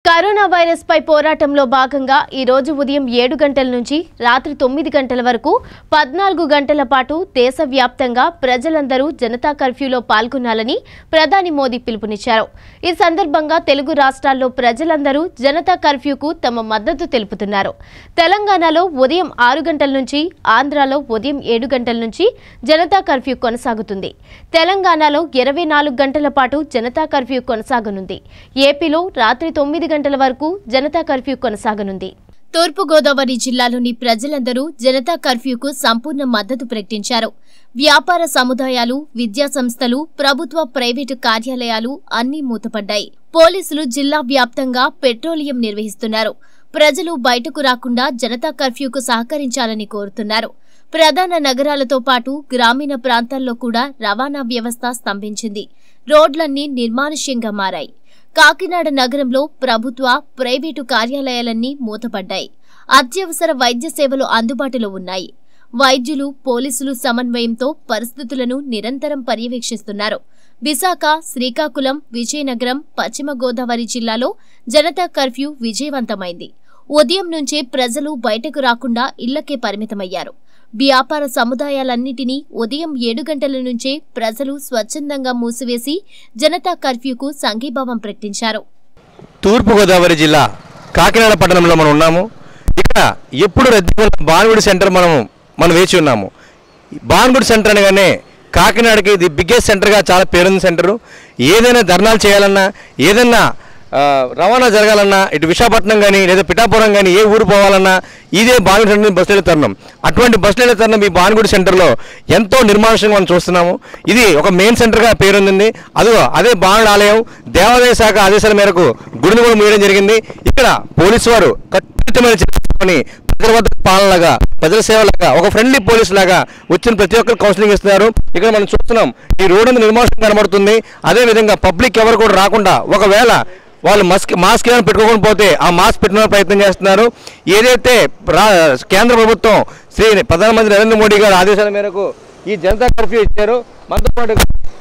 Corona virus పై పోరాటంలో భాగంగా ఈ రోజు ఉదయం ఏడు గంటల నుంచి రాత్రి తొమ్మిది గంటల వరకు పద్నాలుగు గంటల పాటు దేశవ్యాప్తంగా ప్రజలందరూ జనతా కర్ఫ్యూలో పాల్గొనాలని ప్రధాని మోదీ పిలుపునిచ్చారు ఈ సందర్భంగా తెలుగు రాష్ట్రాల్లో ప్రజలందరూ జనతా కర్ఫ్యూకు తమ మద్దతు తెలుపుతున్నారు తెలంగాణలో ఉదయం ఆరు గంటల నుంచి ఆంధ్రాలో ఉదయం ఏడు గంటల నుంచి జనతా కర్ఫ్యూ కొనసాగుతుంది తెలంగాణలో ఇరవై నాలుగు గంటల పాటు జనతా కర్ఫ్యూ కొనసాగనుంది ఏపీలో రాత్రి తొమ్మిది గంటల వరకు జనతా కర్ఫ్యూ కొనసాగనుంది తూర్పుగోదావరి జిల్లాలోని ప్రజలందరూ జనతా కర్ఫ్యూకు సంపూర్ణ మద్దతు ప్రకటించారు వ్యాపార సముదాయాలు విద్యా సంస్థలు ప్రభుత్వ ప్రైవేటు కార్యాలయాలు అన్నీ మూతపడ్డాయి పోలీసులు జిల్లా వ్యాప్తంగా పెట్రోలియం నిర్వహిస్తున్నారు ప్రజలు బయటకు రాకుండా జనతా కర్ఫ్యూకు సహకరించాలని కోరుతున్నారు ప్రధాన నగరాలతో పాటు గ్రామీణ ప్రాంతాల్లో కూడా రవాణా వ్యవస్థ స్తంభించింది రోడ్లన్నీ నిర్మానుష్యంగా మారాయి కాకినాడ నగరంలో ప్రభుత్వ ప్రైవేటు కార్యాలయాలన్నీ మూతపడ్డాయి అత్యవసర వైద్య సేవలు అందుబాటులో ఉన్నాయి వైద్యులు పోలీసులు సమన్వయంతో పరిస్థితులను నిరంతరం పర్యవేక్షిస్తున్నారు విశాఖ శ్రీకాకుళం విజయనగరం పశ్చిమ గోదావరి జిల్లాలో జనతా కర్ఫ్యూ విజయవంతమైంది ఉదయం నుంచే ప్రజలు బయటకు రాకుండా ఇళ్లకే పరిమితమయ్యారు వ్యాపార సముదాయాలన్నిటినీ ఉదయం ఏడు గంటల నుంచే ప్రజలు స్వచ్ఛందంగా మూసివేసి జనతా కర్ఫ్యూకు సంఘీభావం ప్రకటించారు తూర్పుగోదావరి జిల్లా కాకినాడ పట్టణంలో మనం ఉన్నాము ఇక్కడ ఎప్పుడు రద్దీ ఉన్న బాన్గుడి సెంటర్ మనం మనం వేచి ఉన్నాము బాన్గుడి సెంటర్ అనగానే కాకినాడకి ది బిగ్గెస్ట్ సెంటర్గా చాలా పేరున్న సెంటరు ఏదైనా ధర్నాలు చేయాలన్నా ఏదైనా ఆ, రవాణా జరగాలన్నా ఇటు విశాఖపట్నం కానీ లేదా పిఠాపురం కానీ ఏ ఊరు పోవాలన్నా ఇదే బాన్గుడి సెంటర్ బస్సు వెళ్ళే తరుణం అటువంటి బస్సు వెళ్ళే తరుణం ఈ బాన్గుడి సెంటర్లో ఎంతో నిర్మానుషంగా మనం చూస్తున్నాము ఇది ఒక మెయిన్ సెంటర్గా పేరొందింది అదిగో అదే బాణుడు ఆలయం దేవాదాయ శాఖ ఆదేశాల మేరకు గుడిని కూడా మూయడం జరిగింది ఇక్కడ పోలీసు వారు ఖచ్చితమైన చర్యలు తీసుకొని ప్రజల వద్ద పాలనలాగా ప్రజల సేవలాగా ఒక ఫ్రెండ్లీ పోలీస్ లాగా వచ్చిన ప్రతి ఒక్కరు కౌన్సిలింగ్ ఇస్తున్నారు ఇక్కడ మనం చూస్తున్నాం ఈ రోడ్డు మీద నిర్మానుషం కనబడుతుంది అదే విధంగా పబ్లిక్ ఎవరు కూడా రాకుండా ఒకవేళ వాళ్ళు మాస్క్ మాస్క్ ఏమైనా పెట్టుకోకుండా పోతే ఆ మాస్క్ పెట్టుకునే ప్రయత్నం చేస్తున్నారు ఏదైతే రా కేంద్ర ప్రభుత్వం శ్రీ ప్రధానమంత్రి నరేంద్ర మోడీ గారి ఆదేశాల మేరకు ఈ జనతా కర్ఫ్యూ ఇచ్చారు మనతో పాటు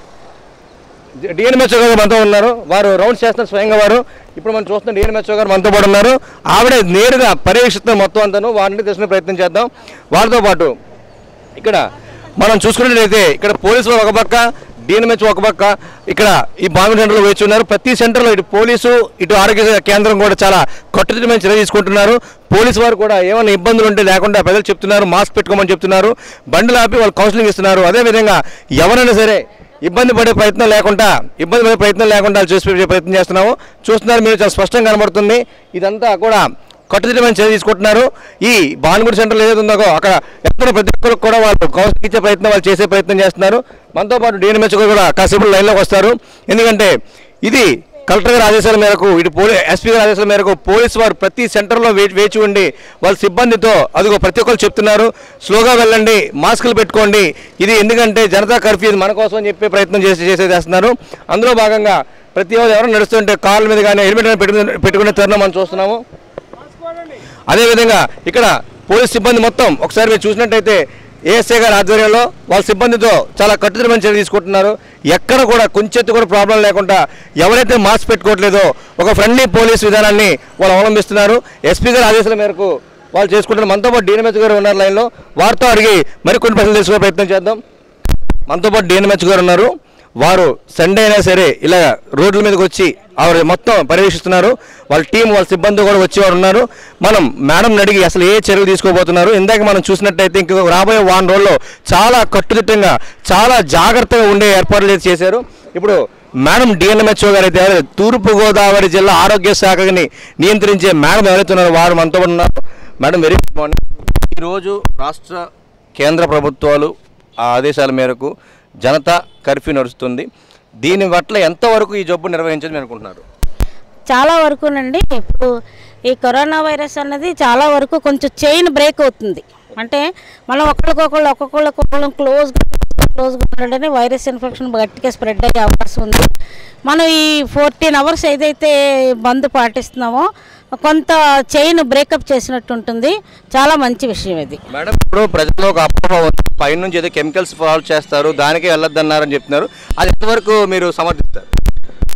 డిఎన్ఎంహెచ్ఓ గారు మనతో ఉన్నారు వారు రౌండ్స్ చేస్తున్నారు స్వయంగా వారు ఇప్పుడు మనం చూస్తున్న డిఎన్ఎంహెచ్ఓ గారు మనతో పాటు ఉన్నారు ఆవిడ నేరుగా పర్యవేక్షిస్తున్న మొత్తం అంతాను వారిని తెలుసుకునే ప్రయత్నం చేద్దాం వారితో పాటు ఇక్కడ మనం చూసుకున్నట్లయితే ఇక్కడ పోలీసులు ఒక పక్క డిఎన్ఎంహెచ్ ఒక పక్క ఇక్కడ ఈ బాంబు సెంటర్లో వేచి ఉన్నారు ప్రతి సెంటర్లో ఇటు పోలీసు ఇటు ఆరోగ్య కేంద్రం కూడా చాలా కట్టుదిట్టమైన చర్య తీసుకుంటున్నారు పోలీసు వారు కూడా ఏమైనా ఇబ్బందులు ఉంటే లేకుండా ప్రజలు చెప్తున్నారు మాస్క్ పెట్టుకోమని చెప్తున్నారు బండ్లు ఆపి వాళ్ళు కౌన్సిలింగ్ ఇస్తున్నారు అదేవిధంగా ఎవరైనా సరే ఇబ్బంది పడే ప్రయత్నం లేకుండా ఇబ్బంది పడే ప్రయత్నం లేకుండా చూసి ప్రయత్నం చేస్తున్నాము చూస్తున్నారు మీరు చాలా స్పష్టంగా కనబడుతుంది ఇదంతా కూడా కట్టుదిట్టమైన చర్య తీసుకుంటున్నారు ఈ భానుగుడి సెంటర్లో ఏదైతే ఉందో అక్కడ ఎక్కడ ప్రతి ఒక్కరికి కూడా వాళ్ళు కౌన్సిలింగ్ ఇచ్చే ప్రయత్నం వాళ్ళు చేసే ప్రయత్నం చేస్తున్నారు మనతో పాటు డిఎన్ఎంహెచ్ కూడా కాసేపు లైన్లోకి వస్తారు ఎందుకంటే ఇది కలెక్టర్ గారి ఆదేశాల మేరకు ఇటు పోలీ ఎస్పీ గారి ఆదేశాల మేరకు పోలీసు వారు ప్రతి సెంటర్లో వే వేచి ఉండి వాళ్ళ సిబ్బందితో అదిగో ప్రతి ఒక్కరు చెప్తున్నారు స్లోగా వెళ్ళండి మాస్కులు పెట్టుకోండి ఇది ఎందుకంటే జనతా కర్ఫ్యూ ఇది మన కోసం అని చెప్పే ప్రయత్నం చేసి చేసే చేస్తున్నారు అందులో భాగంగా ప్రతి ఒక్కరు ఎవరు నడుస్తుంటే కాళ్ళ మీద కానీ హెల్మెట్ పెట్టుకునే పెట్టుకునే తరుణం మనం చూస్తున్నాము అదేవిధంగా ఇక్కడ పోలీస్ సిబ్బంది మొత్తం ఒకసారి మీరు చూసినట్టయితే ఏఎస్ఐ గారి ఆధ్వర్యంలో వాళ్ళ సిబ్బందితో చాలా కట్టుదిట్టమైన చర్య తీసుకుంటున్నారు ఎక్కడ కూడా కొంచెత్తు కూడా ప్రాబ్లం లేకుండా ఎవరైతే మాస్క్ పెట్టుకోవట్లేదో ఒక ఫ్రెండ్లీ పోలీస్ విధానాన్ని వాళ్ళు అవలంబిస్తున్నారు ఎస్పీ గారి ఆదేశాల మేరకు వాళ్ళు చేసుకుంటున్నారు మనతో పాటు డిఎన్ఎంహెచ్ గారు ఉన్నారు లైన్లో వారితో అడిగి మరికొన్ని ప్రశ్నలు తెలుసుకునే ప్రయత్నం చేద్దాం మనతో పాటు డిఎన్ఎంహెచ్ గారు ఉన్నారు వారు సండే అయినా సరే ఇలా రోడ్ల మీదకి వచ్చి ఆవిడ మొత్తం పర్యవేక్షిస్తున్నారు వాళ్ళ టీం వాళ్ళ సిబ్బంది కూడా వచ్చేవారు ఉన్నారు మనం మేడం అడిగి అసలు ఏ చర్యలు తీసుకోబోతున్నారు ఇందాక మనం చూసినట్టయితే ఇంక రాబోయే వారం రోజుల్లో చాలా కట్టుదిట్టంగా చాలా జాగ్రత్తగా ఉండే ఏర్పాట్లు అయితే చేశారు ఇప్పుడు మేడం డిఎన్ఎంహెచ్ఓ గారు అయితే ఎవరైతే తూర్పుగోదావరి జిల్లా ఆరోగ్య శాఖని నియంత్రించే మేడం ఎవరైతే ఉన్నారో వారు మనతో పాటు ఉన్నారు మేడం వెరీ గుడ్ మార్నింగ్ ఈరోజు రాష్ట్ర కేంద్ర ప్రభుత్వాలు ఆ ఆదేశాల మేరకు జనతా కర్ఫ్యూ నడుస్తుంది దీని పట్ల ఎంతవరకు ఈ జబ్బు నిర్వహించని మీరు అనుకుంటున్నారు చాలా వరకునండి ఇప్పుడు ఈ కరోనా వైరస్ అన్నది చాలా వరకు కొంచెం చైన్ బ్రేక్ అవుతుంది అంటే మనం ఒకళ్ళకొకళ్ళు ఒక్కొక్కళ్ళకొకళ్ళు క్లోజ్ క్లోజ్గా ఉండడమే వైరస్ ఇన్ఫెక్షన్ గట్టిగా స్ప్రెడ్ అయ్యే అవకాశం ఉంది మనం ఈ ఫోర్టీన్ అవర్స్ ఏదైతే బంద్ పాటిస్తున్నామో కొంత చైన్ బ్రేకప్ చేసినట్టు ఉంటుంది చాలా మంచి విషయం ఇది మేడం ఇప్పుడు ప్రజల్లో ఒక అపోహ ఉంది పైనుంచి ఏదో కెమికల్స్ ఫాలో చేస్తారు దానికే వెళ్ళొద్దన్నారని చెప్తున్నారు అది ఎంతవరకు మీరు సమర్థిస్తారు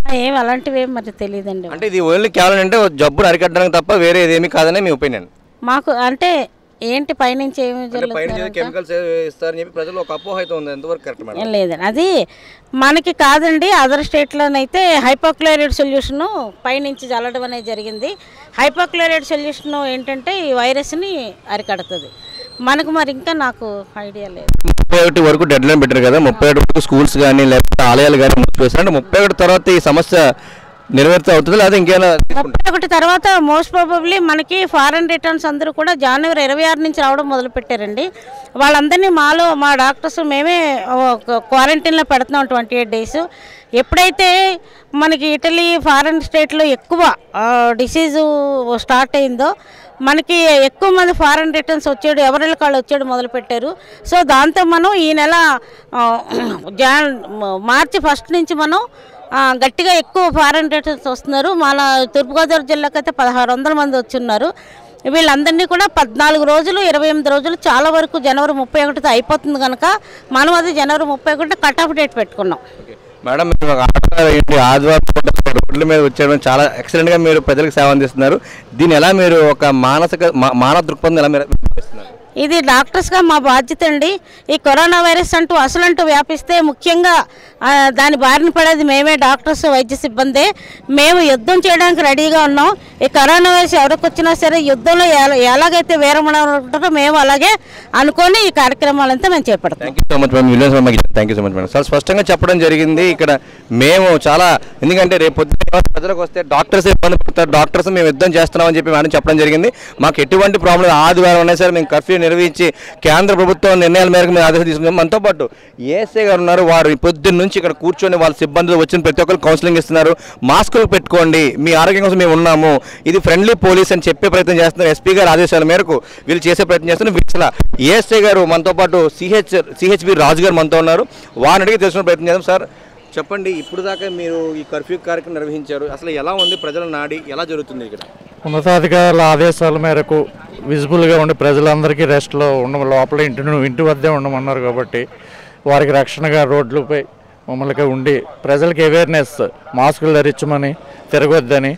ఏం అలాంటివి ఏం మరి తెలియదండి అంటే ఇది ఓన్లీ కేవలం అంటే జబ్బును అరికట్టడానికి తప్ప వేరే ఏదేమీ కాదనే మీ ఒపీనియన్ మాకు అంటే ఏంటి పైనుంచి ఏమి అంటే పైన జరుగుతుంది కెమికల్స్ ఇస్తారని చెప్పి ప్రజలు ఒక అపోహ అయితే ఉంది ఎంతవరకు కరెక్ట్ మేడం ఏం లేదండి అది మనకి కాదండి అదర్ స్టేట్లోనైతే హైపోక్లోరైడ్ సొల్యూషన్ పైనుంచి చల్లడం అనేది జరిగింది హైపోక్లోరైడ్ సొల్యూషన్ ఏంటంటే ఈ వైరస్ని అరికడుతుంది మనకు మరి ఇంకా నాకు ఐడియా లేదు ముప్పై ఒకటి వరకు డెడ్ లైన్ పెట్టారు కదా ముప్పై ఒకటి వరకు స్కూల్స్ కానీ లేకపోతే ఆలయాలు కానీ మూసివేస్తారు అంటే ముప్పై ఒకటి తర్వాత ఈ సమస్య నెరవేర్త అవుతుంది లేదా ఇంకేమైనా తీసుకుంటారా? ముప్పై ఒకటి తర్వాత మోస్ట్ ప్రాబబ్లీ మనకి ఫారెన్ రిటర్న్స్ అందరూ కూడా జనవరి ఇరవై ఆరు నుంచి రావడం మొదలు పెట్టారండి వాళ్ళందరినీ మాలో మా డాక్టర్స్ మేమే క్వారంటైన్లో పెడుతున్నాం ట్వంటీ ఎయిట్ డేస్ ఎప్పుడైతే మనకి ఇటలీ ఫారెన్ స్టేట్లో ఎక్కువ డిసీజు స్టార్ట్ అయిందో మనకి ఎక్కువ మంది ఫారెన్ రిటర్న్స్ వచ్చాడు ఎవరి కాళ్ళు వచ్చాడు మొదలు పెట్టారు సో దాంతో మనం ఈ నెల ఆ, జాన్ మార్చి ఫస్ట్ నుంచి మనం ఆ, గట్టిగా ఎక్కువ ఫారెన్ రిటర్న్స్ వస్తున్నారు మన తూర్పుగోదావరి జిల్లాకి అయితే పదహారు వందల మంది వచ్చున్నారు వీళ్ళందరినీ కూడా పద్నాలుగు రోజులు ఇరవై ఎనిమిది రోజులు చాలా వరకు జనవరి ముప్పై ఒకటితో అయిపోతుంది కనుక మనం అది జనవరి ముప్పై ఒకటి కట్ ఆఫ్ డేట్ పెట్టుకున్నాం మేడం మీరు ఒక ఆటగారు ఏంటి ఆదివారం పూట రోడ్ల మీద వచ్చేయడం చాలా ఎక్సలెంట్ గా మీరు ప్రజలకు సేవ అందిస్తున్నారు దీన్ని ఎలా మీరు ఒక మానసిక మా- మానవ దృక్పథం ఎలా మీరు వ్యవహరిస్తున్నారు? ఇది డాక్టర్స్గా మా బాధ్యత అండి ఈ కరోనా వైరస్ అంటూ అసలంటూ వ్యాపిస్తే ముఖ్యంగా ఆ, దాని బారిన పడేది మేమే డాక్టర్స్ వైద్య సిబ్బందే మేము యుద్ధం చేయడానికి రెడీగా ఉన్నాం ఈ కరోనా వైరస్ ఎవరికి వచ్చినా సరే యుద్ధంలో ఎలా- ఎలాగైతే వీరమణం ఉంటారో మేము అలాగే అనుకొని ఈ కార్యక్రమాలంతా మేము చేపడతాం thank you so much madam Williams ma'am thank you so much madam చాలా స్పష్టంగా చెప్పడం జరిగింది ఇక్కడ మేము చాలా ఎందుకంటే రేపు పొద్దున్న ఎవరైనా ప్రజలకు వస్తే డాక్టర్స్ ఇబ్బంది పడతారు డాక్టర్స్ మేము యుద్ధం చేస్తున్నామని చెప్పి మేడం చెప్పడం జరిగింది మాకు ఎటువంటి ప్రాబ్లం ఆదివారం అయినా సరే మేము కర్ఫ్యూ నిర్వహించి కేంద్ర ప్రభుత్వం నిర్ణయాల మేరకు మేము ఆదేశం తీసుకున్నాం మనతో పాటు ఏఎస్ఐ గారు ఉన్నారు వారు పొద్దున్న నుంచి ఇక్కడ కూర్చొని వాళ్ళ సిబ్బందులు వచ్చిన ప్రతి ఒక్కరు కౌన్సిలింగ్ ఇస్తున్నారు మాస్కులు పెట్టుకోండి మీ ఆరోగ్యం కోసం మేము ఉన్నాము ఇది ఫ్రెండ్లీ పోలీస్ అని చెప్పే ప్రయత్నం చేస్తున్నారు ఎస్పీ గారి ఆదేశాల మేరకు వీళ్ళు చేసే ప్రయత్నం చేస్తున్నారు వీళ్ళ ఏఎస్ఐ గారు మనతో పాటు సిహెచ్ సిహెచ్బి రాజు గారు మనతో ఉన్నారు వారిని అడిగి తెలుసుకునే ప్రయత్నం చేద్దాం సార్ చెప్పండి ఇప్పుడు దాకా మీరు ఈ కర్ఫ్యూ కార్యక్రమం నిర్వహించారు అసలు ఎలా ఉంది ప్రజల నాడి ఎలా జరుగుతుంది ఇక్కడ ఉన్నతాధికారుల ఆదేశాల మేరకు విజిబుల్గా ఉండి ప్రజలందరికీ రెస్ట్లో ఉండ లోపల ఇంటి ను- ఇంటి వద్దే ఉండమన్నారు కాబట్టి వారికి రక్షణగా రోడ్లపై మమ్మల్ని ఉండి ప్రజలకు అవేర్నెస్ మాస్కులు ధరించమని తిరగొద్దని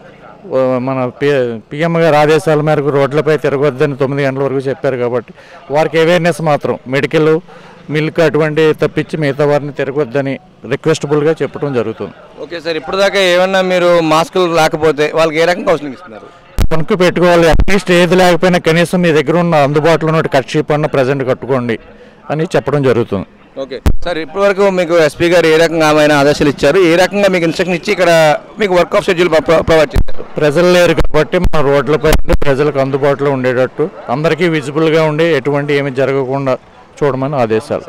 ఓ, మన పి పిఎం గారి ఆదేశాల మేరకు రోడ్లపై తిరగొద్దని తొమ్మిది గంటల వరకు చెప్పారు కాబట్టి వారికి అవేర్నెస్ మాత్రం మెడికల్ మిల్క్ అటువంటి తప్పించి మిగతా వారిని తిరగొద్దని రిక్వెస్టబుల్గా చెప్పడం జరుగుతుంది ఓకే సార్ ఇప్పుడు దాకా ఏమన్నా మీరు మాస్కులు లేకపోతే వాళ్ళకి ఏ రకంగా కౌన్సిలింగ్ ఇస్తున్నారు కొనుక్కు పెట్టుకోవాలి అట్లీస్ట్ ఏది లేకపోయినా కనీసం మీ దగ్గర ఉన్న అందుబాటులో ఉన్న కట్ షీప్ అన్న ప్రజెంట్ కట్టుకోండి అని చెప్పడం జరుగుతుంది ఓకే సార్ ఇప్పటి వరకు మీకు ఎస్పీ గారు ఏ రకంగా ఆయన ఆదేశాలు ఇచ్చారు ఏ రకంగా మీకు ఇన్స్ట్రక్షన్ ఇచ్చి ఇక్కడ మీకు వర్క్ ఆఫ్ షెడ్యూల్ ప్రొవైడ్ చేశారు ప్రజలు లేరు కాబట్టి మన రోడ్లపై ఉండి ప్రజలకు అందుబాటులో ఉండేటట్టు అందరికీ విజిబుల్గా ఉండి ఎటువంటి ఏమి జరగకుండా చూడమని ఆదేశాలు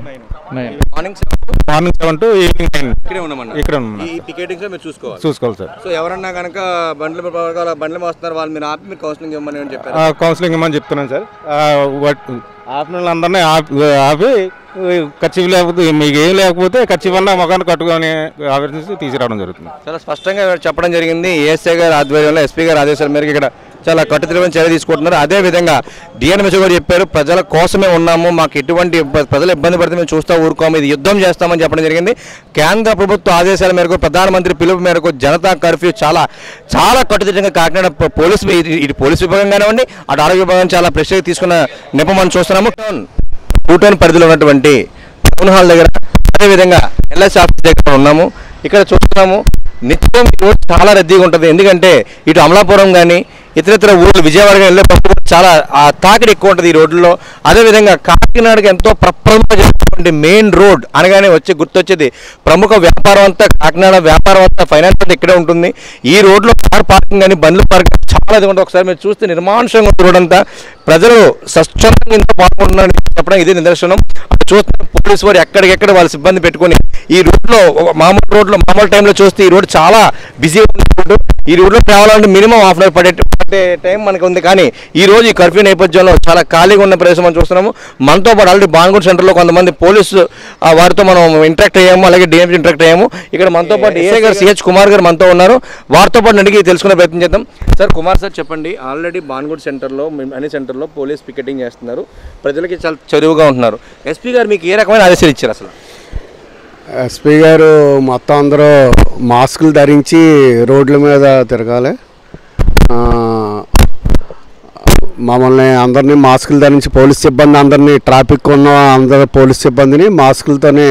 nine. Morning morning seven to evening nine ఇక్కడే ఉన్నామన్నారు ఇక్కడ ఉన్నాం ఈ టికెటింగ్స్ మీరు చూసుకోవాలి చూసుకోవాలి సార్ సో ఎవరన్నా కనుక బండ్లు ప్రకారం బండ్లు మోస్తున్నారు వాళ్ళు మీరు ఆపి మీరు కౌన్సిలింగ్ ఇవ్వమని ఏమని చెప్పారు ఆ, కౌన్సిలింగ్ ఇవ్వమని చెప్తున్నాను సార్ ఆ, వట్- ఆపిన వాళ్ళందరినీ ఆపి ఆపి ఖర్చు లేకపోతే మీకు ఏం లేకపోతే ఖర్చు అన్న ముఖాన్ని కట్టుకొని ఆవిరించి తీసుకురావడం జరుగుతుంది చాలా స్పష్టంగా చెప్పడం జరిగింది ఏఎస్ఐ గారి ఆధ్వర్యంలో ఎస్పీ గారి ఆదేశాల మేరకు ఇక్కడ చాలా కట్టుదిరమైన చర్య తీసుకుంటున్నారు అదే విధంగా డిఎన్ఎంఎస్ గారు చెప్పారు ప్రజల కోసమే ఉన్నాము మాకు ఎటువంటి ఇబ్బ- ప్రజలు ఇబ్బంది పడితే మేము చూస్తా ఊరుకోము ఇది యుద్ధం చేస్తామని చెప్పడం జరిగింది కేంద్ర ప్రభుత్వ ఆదేశాల మేరకు ప్రధానమంత్రి పిలుపు మేరకు జనతా కర్ఫ్యూ చాలా చాలా కట్టుదిట్టంగా కాకినాడ పో- పోలీస్ వి- ఇటు- ఇటు పోలీస్ విభాగం కానివ్వండి అటు ఆరోగ్య విభాగం చాలా ప్రెషర్ తీసుకున్న నెపం మనం చూస్తున్నాము కూటమి పరిధిలో ఉన్నటువంటి టౌన్ హాల్ దగ్గర అదేవిధంగా ఎల్ఎస్ ఆఫీస్ దగ్గర ఉన్నాము ఇక్కడ చూస్తున్నాము నిత్యం ఈ రోడ్ చాలా రద్దీగా ఉంటుంది ఎందుకంటే ఇటు అమలాపురం కానీ ఇతరితర ఊర్లు విజయవాడ కానీ వెళ్ళేటప్పుడు చాలా ఆ తాకిడి ఎక్కువ ఉంటుంది ఈ రోడ్లలో అదేవిధంగా కాకినాడకి ఎంతో ప్రప్రదంగా చేసినటువంటి మెయిన్ రోడ్ అనగానే వచ్చే గుర్తొచ్చేది ప్రముఖ వ్యాపారం అంతా కాకినాడ వ్యాపారం అంతా ఫైనాన్స్ అంతా ఇక్కడే ఉంటుంది ఈ రోడ్లో కార్ పార్కింగ్ కానీ బండ్లు పార్కింగ్ చాలా ఇది ఉంటుంది ఒకసారి మీరు చూస్తే నిర్మానుషంగా ఉంది రోడ్ అంతా ప్రజలు స్వచ్ఛందంగా ఇంత పాల్గొంటున్నారని చెప్పడం ఇదే నిదర్శనం అటు చూస్తే పోలీసు వారు ఎక్కడికెక్కడ వాళ్ళ సిబ్బంది పెట్టుకొని ఈ రోడ్లో ఒక మామూలు రోడ్లో మామూలు టైంలో చూస్తే ఈ రోడ్ చాలా బిజీగా ఉంది రోడ్డు ఈ రోడ్లో travel minimum half an hour పడే పడే టైం మనకు ఉంది కానీ ఈ రోజు ఈ కర్ఫ్యూ నేపథ్యంలో చాలా ఖాళీగా ఉన్న ప్రదేశం మనం చూస్తున్నాము మనతో పాటు ఆల్రెడీ బాన్గూడ్ సెంటర్లో కొంతమంది పోలీసు ఆ, వారితో మనం ఇంటరాక్ట్ అయ్యాము అలాగే డిఎంపీ ఇంటరాక్ట్ అయ్యాము ఇక్కడ మనతో పాటు ఏసఐ గారు సిహెచ్ కుమార్ గారు మనతో ఉన్నారు వారితో పాటు అడిగి తెలుసుకునే ప్రయత్నం చేద్దాం సార్ కుమార్ సార్ చెప్పండి ఆల్రెడీ బాన్గూడ్ సెంటర్లో మేము అన్ని సెంటర్లో పోలీస్ పికెటింగ్ చేస్తున్నారు ప్రజలకి చాలా చదువుగా ఉంటున్నారు ఎస్పీ గారు మీకు ఏ రకమైన ఆదేశాలు ఇచ్చారు అసలు ఎస్పీ గారు మొత్తం అందరూ మాస్కులు ధరించి రోడ్ల మీద తిరగాలి ఆ, మమ్మల్ని అందరినీ మాస్కులు ధరించి పోలీస్ సిబ్బంది అందరినీ ట్రాఫిక్ ఉన్న అందరు పోలీస్ సిబ్బందిని మాస్కులతోనే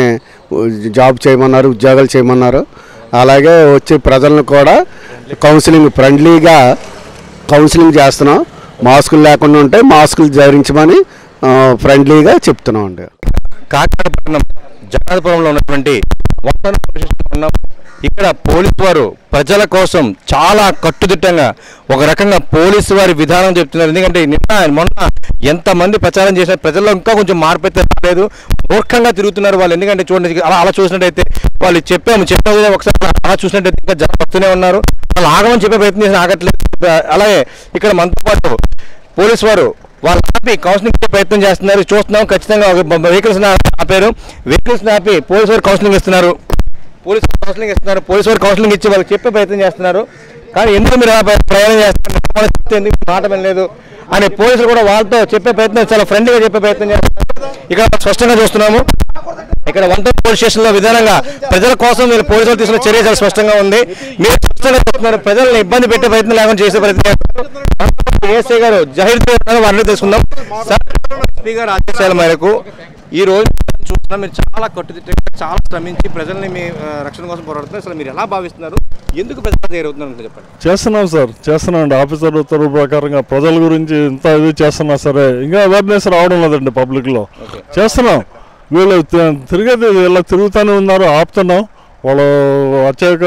జాబ్ చేయమన్నారు ఉద్యోగాలు చేయమన్నారు అలాగే వచ్చే ప్రజలను కూడా కౌన్సిలింగ్ ఫ్రెండ్లీగా కౌన్సిలింగ్ చేస్తున్నాం మాస్కులు లేకుండా ఉంటే మాస్కులు ధరించమని ఆ, ఫ్రెండ్లీగా చెప్తున్నాం అండి కాకినాడ పట్టణం జగన్నాథపురంలో ఉన్నటువంటి వంతెన పోలీస్ స్టేషన్లో ఉన్నాం ఇక్కడ పోలీసు వారు ప్రజల కోసం చాలా కట్టుదిట్టంగా ఒక రకంగా పోలీసు వారి విధానం చెప్తున్నారు ఎందుకంటే నిన్న మొన్న ఎంతమంది ప్రచారం చేసిన ప్రజల్లో ఇంకా కొంచెం మార్పు అయితే రాలేదు మూర్ఖంగా తిరుగుతున్నారు వాళ్ళు ఎందుకంటే చూడండి అలా అలా చూసినట్టయితే వాళ్ళు చెప్పాము చెప్పాము ఒకసారి అలా చూసినట్టయితే ఇంకా జనం వస్తూనే ఉన్నారు వాళ్ళు ఆగమని చెప్పే ప్రయత్నం చేసిన ఆగట్లేదు అలాగే ఇక్కడ మనతో పాటు పోలీసు వారు వాళ్ళు ఆపి కౌన్సిలింగ్ ఇచ్చే ప్రయత్నం చేస్తున్నారు చూస్తున్నాం ఖచ్చితంగా వెహికల్స్ ఆపారు వెహికల్స్ ఆపి పోలీసు వారు కౌన్సిలింగ్ ఇస్తున్నారు పోలీసు వారు కౌన్సిలింగ్ ఇస్తున్నారు పోలీసు వారు కౌన్సిలింగ్ ఇచ్చి వాళ్ళకి చెప్పే ప్రయత్నం చేస్తున్నారు కానీ ఎందుకు మీరు అలా ప్ర- ప్రయాణం చేస్తున్నారు మిమ్మల్ని చెప్తే ఎందుకు మాట వినలేదు అని పోలీసులు కూడా వాళ్ళతో చెప్పే ప్రయత్నం చాలా ఫ్రెండ్లీగా చెప్పే ప్రయత్నం చేస్తున్నారు ఇక్కడ స్పష్టంగా చూస్తున్నాము ఇక్కడ వన్ టౌన్ పోలీస్ స్టేషన్ లో విధానంగా ప్రజల కోసం మీరు పోలీసులు తీసుకున్న చర్య చాలా స్పష్టంగా ఉంది మీరు స్పష్టంగా చెప్తున్నారు ప్రజల్ని ఇబ్బంది పెట్టే ప్రయత్నం లేకుండా చేసే ప్రయత్నం చేస్తున్నారు. ఏఎస్ఐ గారు జహీర్ వారిని తీసుకుందాం సార్ ఎస్పీ గారు ఆదేశాల మేరకు ఈ రోజు చూస్తున్నా మీరు చాలా కట్టుదిట్టంగా చాలా శ్రమించి ప్రజల్ని మీ ఆ, రక్షణ కోసం పోరాడుతున్నారు అసలు మీరు ఎలా భావిస్తున్నారు ఎందుకు ప్రజలు చేరుతున్నారు చెప్పండి చేస్తున్నాం సార్ చేస్తున్నాం అండి ఆఫీసర్ ఉత్తర్వు ప్రకారంగా ప్రజల గురించి ఇంత ఇది చేస్తున్నా సరే ఇంకా అవేర్నెస్ రావడం లేదండి పబ్లిక్లో చేస్తున్నాం వీళ్ళు తి- తిరిగేది ఇలా తిరుగుతూనే ఉన్నారు ఆపుతున్నాం వాళ్ళు అత్యక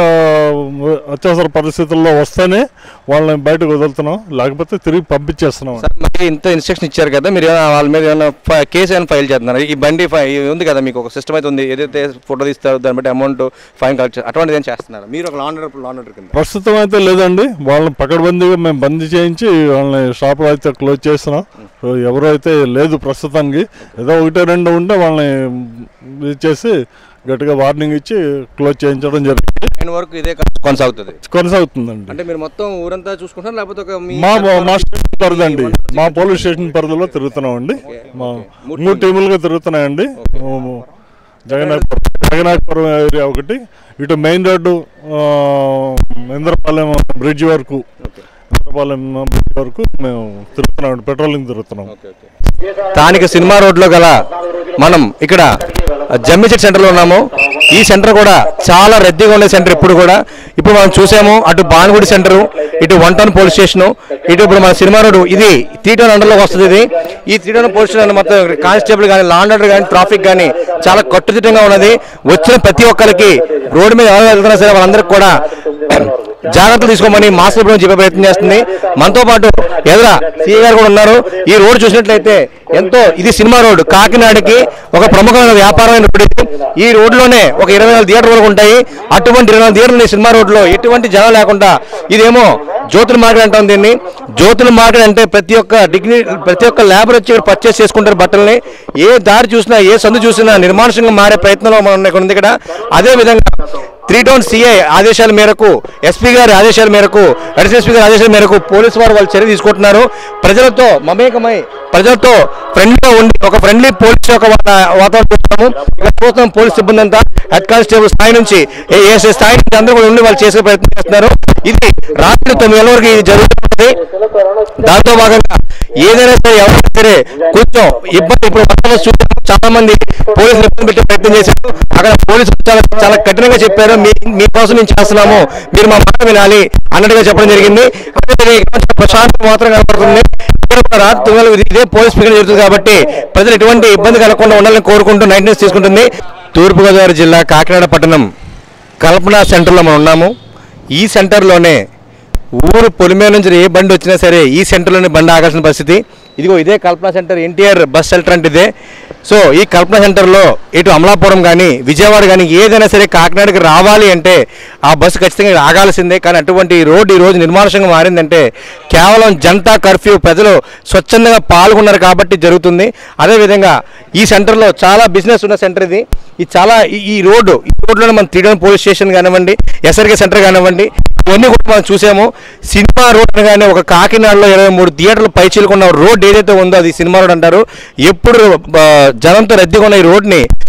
అత్యవసర పరిస్థితుల్లో వస్తేనే వాళ్ళని బయటకు వదులుతున్నాం లేకపోతే తిరిగి పంపించేస్తున్నాం సార్ మరి ఇంత ఇన్స్ట్రక్షన్ ఇచ్చారు కదా మీరు ఏమైనా వాళ్ళ మీద ఏమైనా ఫ- కేసు ఏమైనా ఫైల్ చేస్తున్నారు ఈ బండి ఫై ఇది ఉంది కదా మీకు ఒక సిస్టమ్ అయితే ఉంది ఏదైతే ఫోటో తీస్తారో దాన్ని బట్టి అమౌంట్ ఫైన్ కలెక్ట్ అటువంటిది ఏం చేస్తున్నారు మీరు ఒక లాండర్ లాండర్ కింద ప్రస్తుతం అయితే లేదండి వాళ్ళని పకడ్బందీగా మేము బందీ చేయించి వాళ్ళని షాపులో అయితే క్లోజ్ చేస్తున్నాం సో ఎవరు అయితే లేదు ప్రస్తుతానికి ఏదో ఒకటి రెండు ఉంటే వాళ్ళని ఇది చేసి గట్టిగా వార్నింగ్ ఇచ్చి క్లోజ్ చేయించడం జరిగింది ఫైన్ వరకు ఇదే కొనసాగుతుంది కొనసాగుతుందండి అంటే మీరు మొత్తం ఊరంతా చూసుకుంటారు లేకపోతే ఒక మీ మా మా స్టేషన్ పరిధి మా పోలీస్ స్టేషన్ పరిధిలో తిరుగుతున్నామండి మా మూడు టీములుగా తిరుగుతున్నాయండి జగన్నాథపురం జగన్నాథపురం ఏరియా ఒకటి ఇటు మెయిన్ రోడ్డు ఆ, ఇంద్రపాలెం బ్రిడ్జ్ వరకు ఇంద్రపాలెం బ్రిడ్జ్ వరకు మేము తిరుగుతున్నాం పెట్రోలింగ్ తిరుగుతున్నాం స్థానిక సినిమా రోడ్లో గల మనం ఇక్కడ జమ్మిచెట్ సెంటర్లో ఉన్నాము ఈ సెంటర్ కూడా చాలా రద్దీగా ఉండే సెంటర్ ఇప్పుడు కూడా ఇప్పుడు మనం చూసాము అటు బాన్గుడి సెంటరు ఇటు వన్ టౌన్ పోలీస్ స్టేషన్ ఇటు ఇప్పుడు మన సినిమా రోడ్డు ఇది త్రీ టౌన్ అండర్లోకి వస్తుంది ఇది ఈ త్రీ టౌన్ పోలీస్ స్టేషన్ మొత్తం కానిస్టేబుల్ కానీ లాండ్ ఆర్డర్ కానీ ట్రాఫిక్ కానీ చాలా కట్టుదిట్టంగా ఉన్నది వచ్చిన ప్రతి ఒక్కరికి రోడ్డు మీద ఎవరు వెళ్తున్నా సరే వాళ్ళందరికీ కూడా జాగ్రత్తలు తీసుకోమని మాస్క్ పెట్టుకొని చెప్పే ప్రయత్నం చేస్తుంది మనతో పాటు ఎదురా సీఏ గారు కూడా ఉన్నారు ఈ రోడ్డు చూసినట్లయితే ఎంతో ఇది సినిమా రోడ్డు కాకినాడకి ఒక ప్రముఖమైన వ్యాపారమైన రోడ్డు ఇది. ఈ రోడ్లోనే ఒక ఇరవై నాలుగు థియేటర్ వరకు ఉంటాయి అటువంటి ఇరవై నాలుగు థియేటర్లు ఈ సినిమా రోడ్లో ఎటువంటి జనం లేకుండా ఇదేమో జ్యోతుల మార్కెట్ అంటాం దీన్ని జ్యోతుల మార్కెట్ అంటే ప్రతి ఒక్క డిగ్రీ ప్రతి ఒక్క లేబర్ వచ్చి ఇక్కడ పర్చేస్ చేసుకుంటారు బట్టల్ని ఏ దారి చూసినా ఏ సందు చూసినా నిర్మానుషంగా మారే ప్రయత్నంలో మనం ఇక్కడ ఉంది ఇక్కడ అదే విధంగా త్రీ టౌన్ సిఐ ఆదేశాల మేరకు ఎస్పీ గారి ఆదేశాల మేరకు అడిషనల్ ఎస్పీ గారి ఆదేశాల మేరకు పోలీసు వారు వాళ్ళు చర్య తీసుకుంటున్నారు ప్రజలతో మమేకమై ప్రజలతో ఫ్రెండ్లీగా ఉండి ఒక ఫ్రెండ్లీ పోలీస్ యొక్క వా- వాతావరణం చూస్తాము ఇక్కడ చూస్తున్నాం పోలీస్ సిబ్బంది అంతా హెడ్ కానిస్టేబుల్ స్థాయి నుంచి ఏ ఏ స్థాయి నుంచి అందరూ కూడా ఉండి వాళ్ళు చేసే ప్రయత్నం చేస్తున్నారు ఇది రాత్రి తొమ్మిది గంటల వరకు ఇది జరుగుతుంది దాంతో భాగంగా ఏదైనా సరే ఎవరైనా సరే కొంచెం ఇబ్బంది ఇప్పుడు వర్తమానం చూసాము చాలా మంది పోలీసులు ఇబ్బంది పెట్టే ప్రయత్నం చేశారు అక్కడ పోలీసులు చాలా చాలా కఠినంగా చెప్పారు మీ మీకోసం మేము చేస్తున్నాము మీరు మా మాట వినాలి అన్నట్టుగా చెప్పడం జరిగింది అదేవిధంగా ఇక్కడ కొంచెం ప్రశాంతం మాత్రం కనపడుతుంది ఇక్కడ కూడా రాత్రి తొమ్మిది గంటలకు ఇదే పోలీస్ స్పీకర్ జరుగుతుంది కాబట్టి ప్రజలు ఎటువంటి ఇబ్బంది కలగకుండా ఉండాలని కోరుకుంటూ నైట్నెస్ తీసుకుంటుంది తూర్పుగోదావరి జిల్లా కాకినాడ పట్టణం కల్పన సెంటర్లో మనం ఉన్నాము ఈ సెంటర్లోనే ఊరు పొలిమేర నుంచి ఏ బండి వచ్చినా సరే ఈ సెంటర్లోనే బండి ఆగాల్సిన పరిస్థితి ఇదిగో ఇదే Kalpana centre NTR bus shelter అంటే ఇదే సో ఈ కల్పన సెంటర్లో ఇటు అమలాపురం కానీ విజయవాడ కానీ ఏదైనా సరే కాకినాడకి రావాలి అంటే ఆ బస్సు ఖచ్చితంగా ఇక్కడ ఆగాల్సిందే కానీ అటువంటి ఈ రోడ్డు ఈ రోజు నిర్మానుషంగా మారిందంటే కేవలం జనతా కర్ఫ్యూ ప్రజలు స్వచ్ఛందంగా పాల్గొన్నారు కాబట్టి జరుగుతుంది అదేవిధంగా ఈ సెంటర్లో చాలా బిజినెస్ ఉన్న సెంటర్ ఇది ఇది చాలా ఈ- ఈ రోడ్డు ఈ రోడ్లోనే మన త్రీడన్ పోలీస్ స్టేషన్ కానివ్వండి ఎస్ఆర్కే సెంటర్ కానివ్వండి ఇవన్నీ కూడా మనం చూసాము సినిమా రోడ్ అనగానే ఒక కాకినాడలో ఇరవై మూడు థియేటర్లు పైచీలుకున్న రోడ్ ఏదైతే ఉందో అది సినిమా రోడ్ అంటారు ఎప్పుడు ఆ, జనంతో రద్దీగా ఉన్న ఈ రోడ్ని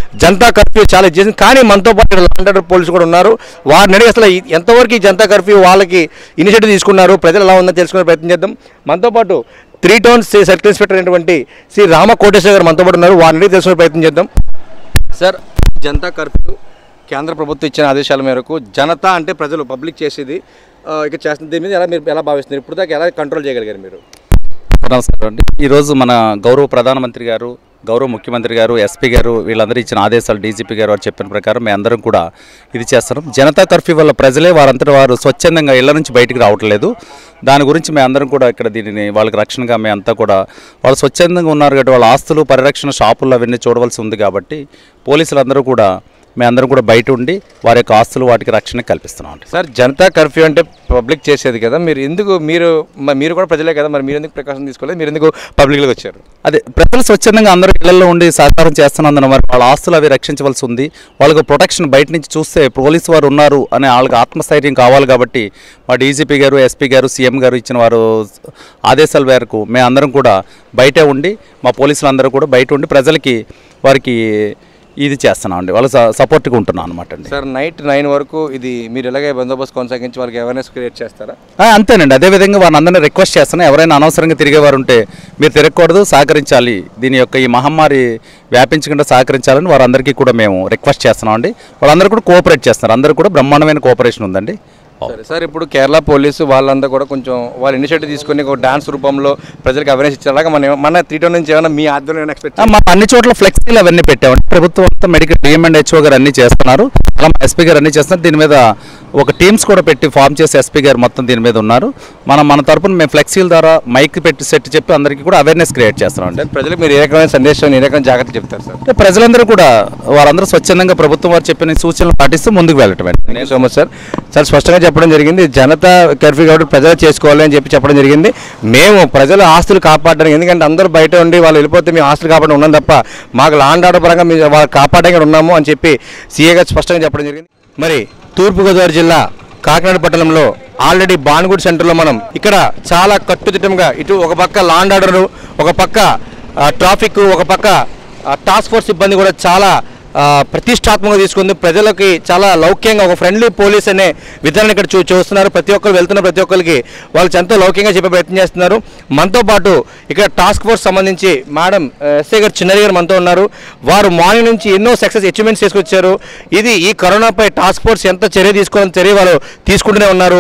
జనతా కర్ఫ్యూ చాలా చేసింది కానీ మనతో పాటు లాండర్ పోలీసు కూడా ఉన్నారు వారిని అడిగి అసలు ఈ- ఎంతవరకు ఈ జనతా కర్ఫ్యూ వాళ్ళకి ఇనిషియేటివ్ తీసుకున్నారు ప్రజలు ఎలా ఉందని తెలుసుకునే ప్రయత్నం చేద్దాం మనతో పాటు త్రీ టౌన్ సర్కిల్ ఇన్స్పెక్టర్ అయినటువంటి శ్రీ రామ కోటేశ్వర గారు మనతో పాటు ఉన్నారు వారిని అడిగి తెలుసుకునే ప్రయత్నం చేద్దాం సార్ జనతా కర్ఫ్యూ కేంద్ర ప్రభుత్వం ఇచ్చిన ఆదేశాల మేరకు జనతా అంటే ప్రజలు పబ్లిక్ చేసేది ఆ, ఇక చేస్తుంది దీని మీద ఎలా మీరు ఎలా భావిస్తున్నారు ఇప్పుడు దాకా ఎలా కంట్రోల్ చేయగలిగారు మీరు నమస్కారం అండి ఈరోజు మన గౌరవ ప్రధానమంత్రి గారు గౌరవ ముఖ్యమంత్రి గారు ఎస్పీ గారు వీళ్ళందరూ ఇచ్చిన ఆదేశాలు డీజీపీ గారు వారు చెప్పిన ప్రకారం మేము అందరం కూడా ఇది చేస్తున్నాం జనతా కర్ఫ్యూ వల్ల ప్రజలే వారంతట వారు స్వచ్ఛందంగా ఇళ్ల నుంచి బయటికి రావట్లేదు దాని గురించి మేము అందరం కూడా ఇక్కడ దీనిని వాళ్ళకి రక్షణగా మేము అంతా కూడా వాళ్ళు స్వచ్ఛందంగా ఉన్నారు కాబట్టి వాళ్ళ ఆస్తులు పరిరక్షణ షాపుల్లో అవన్నీ చూడవలసి ఉంది కాబట్టి పోలీసులందరూ కూడా మేమందరం కూడా బయట ఉండి వారి యొక్క ఆస్తులు వాటికి రక్షణ కల్పిస్తున్నాం అండి సార్ జనతా కర్ఫ్యూ అంటే పబ్లిక్ చేసేది కదా మీరు ఎందుకు మీరు మ- మీరు కూడా ప్రజలే కదా మరి మీరు ఎందుకు ప్రికాషన్ తీసుకోలేదు మీరు ఎందుకు పబ్లిక్లోకి వచ్చారు అదే ప్రజలు స్వచ్ఛందంగా అందరూ ఇళ్లలో ఉండి సహకారం చేస్తున్నందున మరి వాళ్ళ ఆస్తులు అవి రక్షించవలసి ఉంది వాళ్ళకు ప్రొటెక్షన్ బయట నుంచి చూస్తే పోలీసు వారు ఉన్నారు అనే వాళ్ళకి ఆత్మస్థైర్యం కావాలి కాబట్టి మా డీజీపీ గారు ఎస్పీ గారు సీఎం గారు ఇచ్చిన వారు ఆదేశాల మేరకు మేము అందరం కూడా బయటే ఉండి మా పోలీసులు అందరూ కూడా బయట ఉండి ప్రజలకి వారికి ఇది చేస్తున్నాం అండి వాళ్ళు సపోర్ట్గా ఉంటున్నాం అనమాట అండి సార్ నైట్ నైన్ వరకు ఇది మీరు ఎలాగే బందోబస్తు కొనసాగించి వాళ్ళకి అవేర్నెస్ క్రియేట్ చేస్తారా ఆ, అంతేనండి అదేవిధంగా వారిని అందరినీ రిక్వెస్ట్ చేస్తున్నాం ఎవరైనా అనవసరంగా తిరిగేవారు ఉంటే మీరు తిరగకూడదు సహకరించాలి దీని యొక్క ఈ మహమ్మారి వ్యాపించకుండా సహకరించాలని వారందరికీ కూడా మేము రిక్వెస్ట్ చేస్తున్నాం అండి వాళ్ళందరూ కూడా కోఆపరేట్ చేస్తున్నారు అందరూ కూడా బ్రహ్మాండమైన కోఆపరేషన్ ఉందండి సరే సార్ ఇప్పుడు కేరళ పోలీసు వాళ్ళంతా కూడా కొంచెం వాళ్ళ ఇనిషియేటివ్ తీసుకొని ఒక డాన్స్ రూపంలో ప్రజలకు అవేర్నెస్ ఇచ్చారు అలాగే మన మన త్రీ టౌన్ నుంచి ఏమైనా మీ ఆధ్వర్యంలో ఎక్స్పెక్ట్ ఆ, మా అన్ని చోట్ల ఫ్లెక్సీలు అవన్నీ పెట్టామండి ప్రభుత్వం అంతా మెడికల్ డిఎం అండ్ హెచ్ఓ గారు అన్ని చేస్తున్నారు అలా మా ఎస్పీ గారు అన్ని చేస్తున్నారు దీని మీద ఒక టీమ్స్ కూడా పెట్టి ఫామ్ చేసి ఎస్పీ గారు మొత్తం దీని మీద ఉన్నారు మనం మన తరపున మేము ఫ్లెక్సీల ద్వారా మైక్ పెట్టి సెట్ చెప్పి అందరికీ కూడా అవేర్నెస్ క్రియేట్ చేస్తున్నాం అండి సార్ ప్రజలకు మీరు ఏ రకమైన సందేశం ఏ రకమైన జాగ్రత్త చెప్తారు సార్ అంటే ప్రజలందరూ కూడా వారందరూ స్వచ్ఛందంగా ప్రభుత్వం వారు చెప్పిన సూచనలు పాటిస్తూ ముందుకు వెళ్ళటం thank you so much sir sir స్పష్టంగా చెప్పడం జరిగింది జనతా కర్ఫ్యూ కాబట్టి ప్రజలు చేసుకోవాలి అని చెప్పి చెప్పడం జరిగింది మేము ప్రజల ఆస్తులు కాపాడడానికి ఎందుకంటే అందరూ బయట ఉండి వాళ్ళు వెళ్ళిపోతే మేము ఆస్తులు కాపాడడం ఉన్నాం తప్ప మాకు లాండ్ ఆర్డర్ పరంగా మేము వాళ్ళు కాపాడడానికి ఉన్నాము అని చెప్పి సీఏ గారు స్పష్టంగా చెప్పడం జరిగింది మరి తూర్పుగోదావరి జిల్లా కాకినాడ పట్టణంలో ఆల్రెడీ బాన్గుడ్ సెంటర్లో మనం ఇక్కడ చాలా కట్టుదిట్టంగా ఇటు ఒక పక్క లాండ్ ఆర్డర్ ఒక పక్క ఆ, ట్రాఫిక్ ఒక పక్క ఆ, టాస్క్ ఫోర్స్ సిబ్బంది కూడా చాలా ఆ, ప్రతిష్టాత్మకంగా తీసుకుంది ప్రజలకి చాలా లౌక్యంగా ఒక ఫ్రెండ్లీ పోలీస్ అనే విధానం ఇక్కడ చూ చూస్తున్నారు ప్రతి ఒక్కరు వెళ్తున్న ప్రతి ఒక్కరికి వాళ్ళు ఎంతో లౌక్యంగా చెప్పే ప్రయత్నం చేస్తున్నారు మనతో పాటు ఇక్కడ టాస్క్ ఫోర్స్ సంబంధించి మేడం ఆ, ఎస్ఐ గారు చిన్నరి గారు మనతో ఉన్నారు వారు మార్నింగ్ నుంచి ఎన్నో సక్సెస్ అచీవ్మెంట్స్ తీసుకొచ్చారు ఇది ఈ కరోనాపై టాస్క్ ఫోర్స్ ఎంత చర్య తీసుకోవాలని చర్య వాళ్ళు తీసుకుంటూనే ఉన్నారు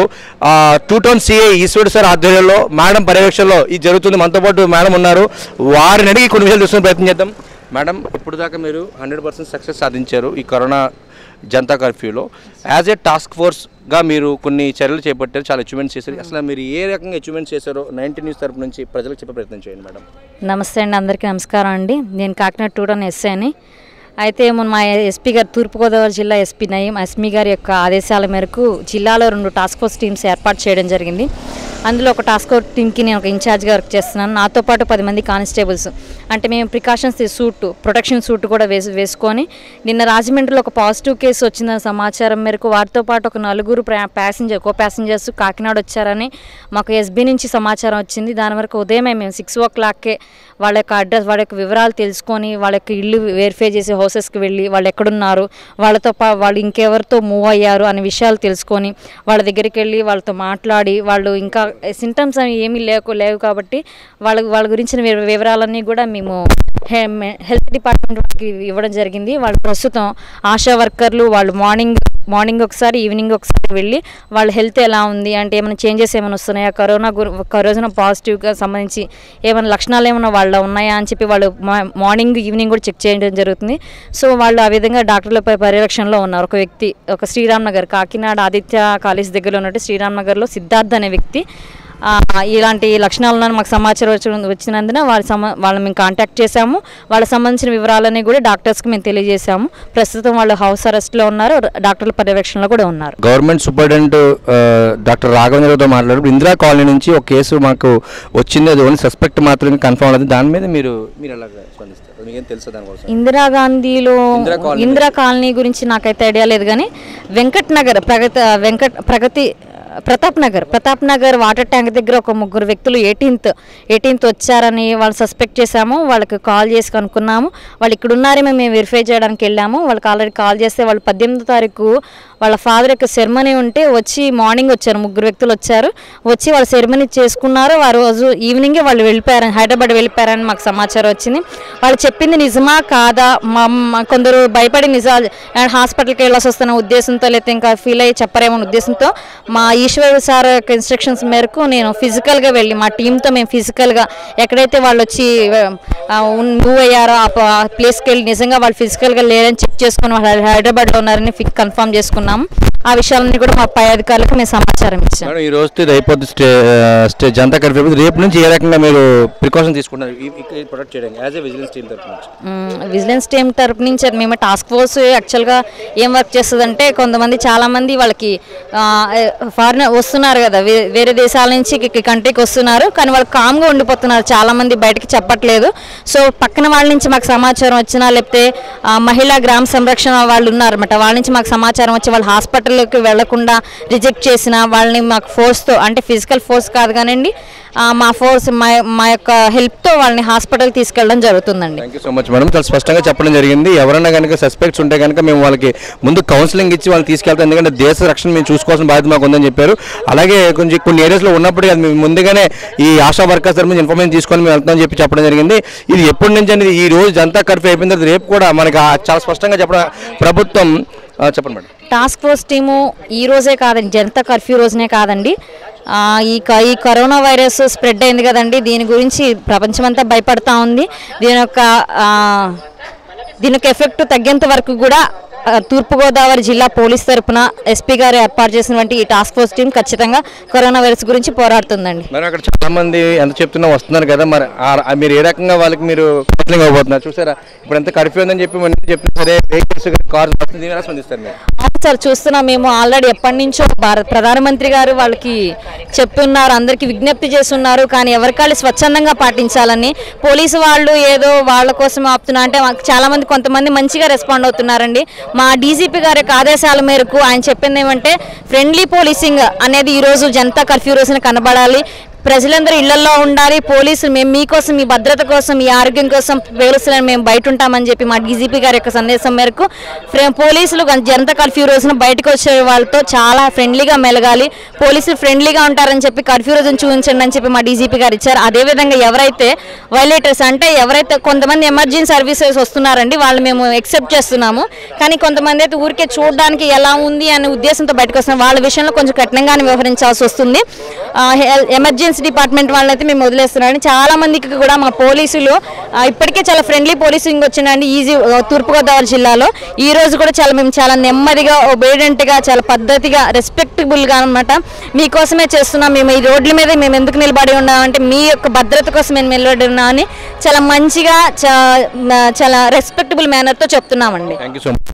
two town CI Eswarudu sir ఆధ్వర్యంలో మేడం పర్యవేక్షణలో ఇది జరుగుతుంది మనతో పాటు మేడం ఉన్నారు వారిని అడిగి కొన్ని విషయాలు చూసుకునే ప్రయత్నం చేద్దాం మేడం ఇప్పుడు దాకా మీరు హండ్రెడ్ పర్సెంట్ సక్సెస్ సాధించారు ఈ కరోనా జనతా కర్ఫ్యూలో యాజ్ ఏ టాస్క్ ఫోర్స్గా మీరు కొన్ని చర్యలు చేపట్టారు చాలా అచీవ్మెంట్స్ చేశారు అసలు మీరు ఏ రకంగా అచీవ్మెంట్స్ చేశారో నైన్టీ న్యూస్ తరపు నుంచి ప్రజలకు చెప్పే ప్రయత్నం చేయండి మేడం నమస్తే అండి అందరికీ నమస్కారం అండి నేను కాకినాడ టూడన్ ఎస్ఐ అని అయితే మొన్న మా ఎస్పీ గారు తూర్పుగోదావరి జిల్లా ఎస్పీ నయీం అస్మి గారి యొక్క ఆదేశాల మేరకు జిల్లాలో రెండు టాస్క్ ఫోర్స్ టీమ్స్ ఏర్పాటు చేయడం జరిగింది అందులో ఒక టాస్క్ ఫోర్స్ టీమ్కి నేను ఒక ఇన్ఛార్జ్గా వర్క్ చేస్తున్నాను నాతో పాటు పది మంది కానిస్టేబుల్స్ అంటే మేము ప్రికాషన్స్ సూట్ ప్రొటెక్షన్ సూట్ కూడా వేసి వేసుకొని నిన్న రాజమండ్రిలో ఒక పాజిటివ్ కేసు వచ్చిన సమాచారం మేరకు వారితో పాటు ఒక నలుగురు ప్యాసింజర్ కో ప్యాసింజర్స్ కాకినాడ వచ్చారని మాకు ఎస్బీ నుంచి సమాచారం వచ్చింది దాని వరకు ఉదయమే మేము సిక్స్ ఓ క్లాక్కే వాళ్ళ యొక్క అడ్రస్ వాళ్ళ యొక్క వివరాలు తెలుసుకొని వాళ్ళ యొక్క ఇల్లు వెరిఫై చేసే హౌసెస్కి వెళ్ళి వాళ్ళు ఎక్కడున్నారు వాళ్ళతో పా వాళ్ళు ఇంకెవరితో మూవ్ అయ్యారు అనే విషయాలు తెలుసుకొని వాళ్ళ దగ్గరికి వెళ్ళి వాళ్ళతో మాట్లాడి వాళ్ళు ఇంకా సింటమ్స్ అవి ఏమీ లేకు లేవు కాబట్టి వాళ్ళ వాళ్ళ గురించిన వివ- వివరాలన్నీ కూడా మేము హె- మె- హెల్త్ డిపార్ట్మెంట్ వాళ్ళకి ఇవ్వడం జరిగింది వాళ్ళు ప్రస్తుతం ఆశా వర్కర్లు వాళ్ళు మార్నింగ్ మార్నింగ్ ఒకసారి ఈవినింగ్ ఒకసారి వెళ్ళి వాళ్ళ హెల్త్ ఎలా ఉంది అంటే ఏమైనా చేంజెస్ ఏమైనా వస్తున్నాయా కరోనా గురి కరోనా పాజిటివ్గా సంబంధించి ఏమైనా లక్షణాలు ఏమైనా వాళ్ళ ఉన్నాయా అని చెప్పి వాళ్ళు మా- మార్నింగ్ ఈవినింగ్ కూడా చెక్ చేయడం జరుగుతుంది సో వాళ్ళు ఆ విధంగా డాక్టర్ల ప- పర్యవేక్షణలో ఉన్నారు ఒక వ్యక్తి ఒక శ్రీరామ్ నగర్ కాకినాడ ఆదిత్య కాలేజ్ దగ్గరలో ఉన్నట్టు శ్రీరామ్ నగర్లో సిద్ధార్థ్ అనే వ్యక్తి ఆ, ఇలాంటి లక్షణాలు ఉన్నాయని మాకు సమాచారం వచ్చి- వచ్చినందున వాళ్ళ సమ వాళ్ళని మేము కాంటాక్ట్ చేశాము వాళ్ళకి సంబంధించిన వివరాలన్నీ కూడా డాక్టర్స్కి మేము తెలియజేశాము ప్రస్తుతం వాళ్ళు హౌస్ అరెస్ట్లో ఉన్నారు డాక్టర్ల పర్యవేక్షణలో కూడా ఉన్నారు గవర్నమెంట్ సూపరింటెండెంట్ డాక్టర్ రాఘవేంద్రతో మాట్లాడారు ఇందిరా కాలనీ నుంచి ఒక కేసు మాకు వచ్చింది అది ఓన్లీ సస్పెక్ట్ మాత్రమే కన్ఫర్మ్ అవుతుంది దాని మీద మీరు మీరు ఎలా స్పందిస్తారు మీకేం తెలుసు దానికోసం ఇందిరాగాంధీలో ఇందిరా కాలనీ ఇందిరా కాలనీ గురించి నాకైతే ఐడియా లేదు కానీ వెంకట్ నగర్ ప్రగతి వెంకట్ ప్రగతి ప్రతాప్ నగర్ ప్రతాప్ నగర్ వాటర్ ట్యాంక్ దగ్గర ఒక ముగ్గురు వ్యక్తులు ఎయిటీన్త్ ఎయిటీన్త్ వచ్చారని వాళ్ళు సస్పెక్ట్ చేశాము వాళ్ళకి కాల్ చేసి కనుక్కున్నాము వాళ్ళు ఇక్కడ ఉన్నారేమో మేము వెరిఫై చేయడానికి వెళ్ళాము వాళ్ళకి ఆల్రెడీ కాల్ చేస్తే వాళ్ళు పద్దెనిమిదో తారీఖు వాళ్ళ ఫాదర్ యొక్క సెరమనీ ఉంటే వచ్చి మార్నింగ్ వచ్చారు ముగ్గురు వ్యక్తులు వచ్చారు వచ్చి వాళ్ళు సెరమనీ చేసుకున్నారు ఆ రోజు ఈవినింగే వాళ్ళు వెళ్ళిపోయారని హైదరాబాద్ వెళ్ళిపోయారని మాకు సమాచారం వచ్చింది వాళ్ళు చెప్పింది నిజమా కాదా మా మా- కొందరు భయపడి నిజాలు అండ్ హాస్పిటల్కి వెళ్ళాల్సి వస్తున్న ఉద్దేశంతో లేకపోతే ఇంకా ఫీల్ అయ్యి చెప్పరేమో అనే ఉద్దేశంతో మా ఈశ్వర్ సార్ యొక్క ఇన్స్ట్రక్షన్స్ మేరకు నేను ఫిజికల్గా వెళ్ళి మా టీంతో మేము ఫిజికల్గా ఎక్కడైతే వాళ్ళు వచ్చి మూవ్ అయ్యారో ఆ ప- ఆ ప్లేస్కి వెళ్ళి నిజంగా వాళ్ళు ఫిజికల్గా లేరని చెక్ చేసుకుని వాళ్ళు హైదరాబాద్లో ఉన్నారని ఫిక్ కన్ఫర్మ్ చేసుకున్నాం ఆ విషయాలన్నీ కూడా మా పై అధికారులకు మేము సమాచారం ఇచ్చాం మేడం ఈ రోజుతో ఇది అయిపోద్ది స్టే స్టే జనతా కర్ఫ్యూ అయిపోతుంది. రేపు నుంచి ఏ రకంగా మీరు ప్రికాషన్ తీసుకుంటున్నారు ఈ- ఈ ప్రొటెక్ట్ చేయడానికి యాజ్ ఏ విజిలెన్స్ టీమ్ తరఫు నుంచి విజిలెన్స్ టీమ్ తరపు నుంచి అది మేము టాస్క్ ఫోర్స్ యాక్చువల్గా ఏం వర్క్ చేస్తుందంటే కొంతమంది చాలామంది వాళ్ళకి ఫారిన్ వస్తున్నారు కదా వే- వేరే దేశాల నుంచి ఇక్కడికి కంట్రీకి వస్తున్నారు కానీ వాళ్ళు కామ్గా ఉండిపోతున్నారు చాలామంది బయటకి చెప్పట్లేదు సో పక్కన వాళ్ళ నుంచి మాకు సమాచారం వచ్చినా లేకపోతే ఆ, మహిళా గ్రామ సంరక్షణ వాళ్ళు ఉన్నారన్నమాట వాళ్ళ నుంచి మాకు సమాచారం వచ్చి వాళ్ళు హాస్పిటల్కి వెళ్లకుండా రిజెక్ట్ చేసిన వాళ్ళని మాకు ఫోర్స్తో అంటే ఫిజికల్ ఫోర్స్ కాదు కానివ్వండి ఆ, మా ఫోర్స్ మా మా యొక్క హెల్ప్తో వాళ్ళని హాస్పిటల్కి తీసుకెళ్ళడం జరుగుతుందండి thank you so much madam చాలా స్పష్టంగా చెప్పడం జరిగింది ఎవరైనా కనుక సస్పెక్ట్స్ ఉంటే కనుక మేము వాళ్ళకి ముందు కౌన్సిలింగ్ ఇచ్చి వాళ్ళని తీసుకెళ్తాం ఎందుకంటే దేశ రక్షణ మేము చూసుకోవాల్సిన బాధ్యత మాకు ఉందని చెప్పారు అలాగే కొంచెం కొన్ని ఏరియాస్లో ఉన్నప్పుడు అది మేము ముందుగానే ఈ ఆశా వర్కర్స్ తరఫు నుంచి ఇన్ఫర్మేషన్ తీసుకొని మేము వెళ్తామని చెప్పి చెప్పడం జరిగింది ఇది ఎప్పటి నుంచి అనేది ఈ రోజు జనతా కర్ఫ్యూ అయిపోయిన తర్వాత రేపు కూడా మనకి ఆ చాలా స్పష్టంగా చెప్పడం ప్రభుత్వం ఆ, చెప్పండి మేడం టాస్క్ ఫోర్స్ టీము ఈ రోజే కాదండి జనతా కర్ఫ్యూ రోజునే కాదండి ఆ, ఈ క- ఈ కరోనా వైరస్ స్ప్రెడ్ అయింది కదండి దీని గురించి ప్రపంచమంతా భయపడతా ఉంది దీని యొక్క ఆ, దీని యొక్క ఎఫెక్ట్ తగ్గేంత వరకు కూడా ఆ, తూర్పుగోదావరి జిల్లా పోలీస్ తరపున ఎస్పీ గారు ఏర్పాటు చేసినటువంటి ఈ టాస్క్ ఫోర్స్ టీం ఖచ్చితంగా కరోనా వైరస్ గురించి పోరాడుతుందండి మరి అక్కడ చాలా మంది ఎంత చెప్తున్నా వస్తున్నారు కదా మరి ఆ- ఆ మీరు ఏ రకంగా వాళ్ళకి మీరు కౌన్సిలింగ్ అవ్వబోతున్నారు చూసారా ఇప్పుడు ఎంత కర్ఫ్యూ ఉందని చెప్పి మనం చెప్తున్నా సరే వెహికల్స్ కార్స్ వస్తుంది దీని ఎలా స్పందిస్తారు మీరు అవును సార్ చూస్తున్నాం మేము ఆల్రెడీ ఎప్పటి నుంచో భారత ప్రధానమంత్రి గారు వాళ్ళకి చెప్తున్నారు అందరికీ విజ్ఞప్తి చేస్తున్నారు కానీ ఎవరికాళ్ళు స్వచ్ఛందంగా పాటించాలని పోలీసు వాళ్ళు ఏదో వాళ్ళ కోసం ఆపుతున్నా అంటే మాకు చాలా మంది కొంతమంది మంచిగా రెస్పాండ్ అవుతున్నారండి మా డీజీపీ గారి యొక్క ఆదేశాల మేరకు ఆయన చెప్పింది ఏమంటే ఫ్రెండ్లీ పోలీసింగ్ అనేది ఈరోజు జనతా కర్ఫ్యూ రోజున కనబడాలి ప్రజలందరూ ఇళ్లలో ఉండాలి పోలీసులు మేము మీకోసం మీ భద్రత కోసం మీ ఆరోగ్యం కోసం పోలీసులను మేము బయట ఉంటామని చెప్పి మా డీజీపీ గారి యొక్క సందేశం మేరకు ఫ్రె- పోలీసులు గం- జనతా కర్ఫ్యూ రోజున బయటకు వచ్చే వాళ్ళతో చాలా ఫ్రెండ్లీగా మెలగాలి పోలీసులు ఫ్రెండ్లీగా ఉంటారని చెప్పి కర్ఫ్యూ రోజున చూపించండి అని చెప్పి మా డీజీపీ గారు ఇచ్చారు అదేవిధంగా ఎవరైతే వైలేటర్స్ అంటే ఎవరైతే కొంతమంది ఎమర్జెన్సీ సర్వీసెస్ వస్తున్నారండి వాళ్ళు మేము ఎక్సెప్ట్ చేస్తున్నాము కానీ కొంతమంది అయితే ఊరికే చూడడానికి ఎలా ఉంది అనే ఉద్దేశంతో బయటకు వస్తున్నారు వాళ్ళ విషయంలో కొంచెం కఠినంగానే వ్యవహరించాల్సి వస్తుంది ఆ, హెల్- ఎమర్జెన్సీ డిపార్ట్మెంట్ వాళ్ళైతే మేము వదిలేస్తున్నాం చాలా మందికి కూడా మా పోలీసులు ఆ, ఇప్పటికే చాలా ఫ్రెండ్లీ పోలీసింగ్ వచ్చిందండి ఈజీ తూర్పుగోదావరి జిల్లాలో ఈ రోజు కూడా చాలా మేము చాలా నెమ్మదిగా obedient గా చాలా పద్ధతిగా రెస్పెక్టబుల్గా అనమాట మీకోసమే చేస్తున్నాం మేము ఈ రోడ్ల మీద మేము ఎందుకు నిలబడి ఉన్నామంటే మీ యొక్క భద్రత కోసం మేము నిలబడి ఉన్నామని చాలా మంచిగా చా- చాలా రెస్పెక్టబుల్ మేనర్తో చెప్తున్నామండి థ్యాంక్ యూ సో మచ్